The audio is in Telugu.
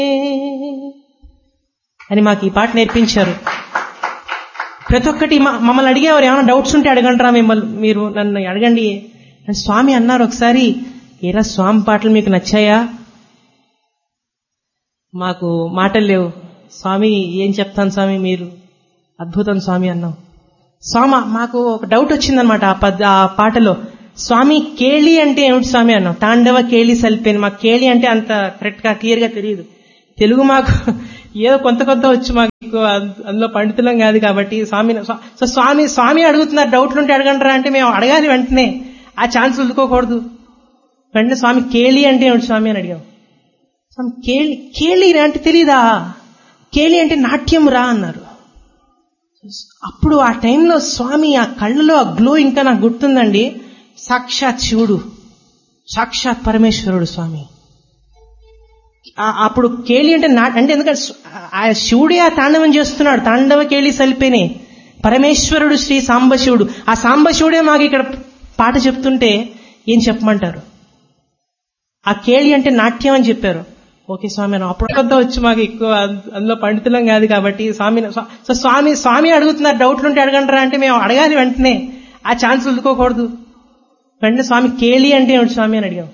అని మాకు ఈ పాట నేర్పించారు ప్రతి ఒక్కటి మ- మమ్మల్ని అడిగేవారు ఏమైనా డౌట్స్ ఉంటే అడగంటారా మిమ్మల్ని మీరు నన్ను అడగండి అని స్వామి అన్నారు ఒకసారి ఏరా స్వామి పాటలు మీకు నచ్చాయా మాకు మాటలు లేవు స్వామి ఏం చెప్తాను స్వామి మీరు అద్భుతం స్వామి అన్నాం స్వామి మాకు ఒక డౌట్ వచ్చిందనమాట ఆ పద్ ఆ పాటలో స్వామి కేళి అంటే ఏమిటి స్వామి అన్నాం తాండవ కేళి సల్పేని మాకు కేళి అంటే అంత కరెక్ట్ గా క్లియర్ గా తెలియదు తెలుగు మాకు ఏదో కొంత కొంత వచ్చి మాకు ఎక్కువ అంద- అందులో పండితులం కాదు కాబట్టి స్వామి సో స్వామి స్వామి అడుగుతున్నారు డౌట్లు ఉంటే అడగంటారా అంటే మేము అడగాలి వెంటనే ఆ ఛాన్స్ వదులుకోకూడదు వెంటనే స్వామి కేళి అంటే ఏమిటి స్వామి అని అడిగాం స్వామి కేళి కేళి అంటే తెలీదా కేళి అంటే నాట్యం రా అన్నారు అప్పుడు ఆ టైంలో స్వామి ఆ కళ్ళలో ఆ గ్లో ఇంకా నాకు గుర్తుందండి సాక్షాత్ శివుడు సాక్షాత్ పరమేశ్వరుడు స్వామి ఆ- అప్పుడు కేళి అంటే నా అంటే ఎందుకంటే స్- ఆ శివుడే ఆ తాండవం చేస్తున్నాడు తాండవ కేళి సలిపేనే పరమేశ్వరుడు శ్రీ సాంబశివుడు ఆ సాంబశివుడే మాకు ఇక్కడ పాట చెప్తుంటే ఏం చెప్పమంటారు ఆ కేళి అంటే నాట్యం అని చెప్పారు ఓకే స్వామి అని అప్పుడు కొత్త వచ్చి మాకు ఎక్కువ అంద- అందులో పండితులం కాదు కాబట్టి స్వామి సో స్వామి స్వామి అడుగుతున్నారు డౌట్లు ఉంటే అడగంటారా అంటే మేము అడగాలి వెంటనే ఆ ఛాన్స్ వదులుకోకూడదు వెంటనే స్వామి కేళి అంటే ఏమిటి స్వామి అని అడిగాం